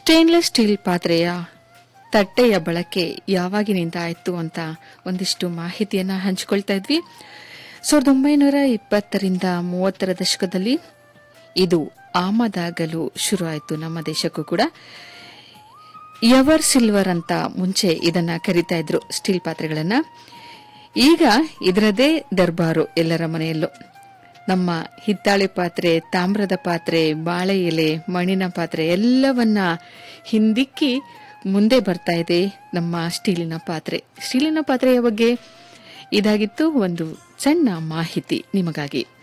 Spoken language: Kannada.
ಸ್ಟೇನ್ಲೆಸ್ ಸ್ಟೀಲ್ ಪಾತ್ರೆಯ ತಟ್ಟೆಯ ಬಳಕೆ ಯಾವಾಗಿನಿಂದ ಆಯಿತು ಅಂತ ಒಂದಿಷ್ಟು ಮಾಹಿತಿಯನ್ನ ಹಂಚಿಕೊಳ್ತಾ ಇದ್ವಿ ಸಾವಿರದ ಒಂಬೈನೂರ ಇಪ್ಪತ್ತರಿಂದ ಮೂವತ್ತರ ದಶಕದಲ್ಲಿ ಇದು ಆಮದಾಗಲು ಶುರು ಆಯಿತು ನಮ್ಮ ದೇಶಕ್ಕೂ ಕೂಡ ಎವರ್ ಸಿಲ್ವರ್ ಅಂತ ಮುಂಚೆ ಇದನ್ನ ಕರಿತಾ ಇದ್ರು ಸ್ಟೀಲ್ ಪಾತ್ರೆಗಳನ್ನ ಈಗ ಇದರದೇ ದರ್ಬಾರು ಎಲ್ಲರ ಮನೆಯಲ್ಲೂ ನಮ್ಮ ಹಿತ್ತಾಳೆ ಪಾತ್ರೆ ತಾಮ್ರದ ಪಾತ್ರೆ ಬಾಳೆ ಎಲೆ ಮಣ್ಣಿನ ಪಾತ್ರೆ ಎಲ್ಲವನ್ನ ಹಿಂದಿಕ್ಕಿ ಮುಂದೆ ಬರ್ತಾ ಇದೆ ನಮ್ಮ ಸ್ಟೀಲಿನ ಪಾತ್ರೆ ಸ್ಟೀಲಿನ ಪಾತ್ರೆಯ ಬಗ್ಗೆ ಇದಾಗಿತ್ತು ಒಂದು ಸಣ್ಣ ಮಾಹಿತಿ ನಿಮಗಾಗಿ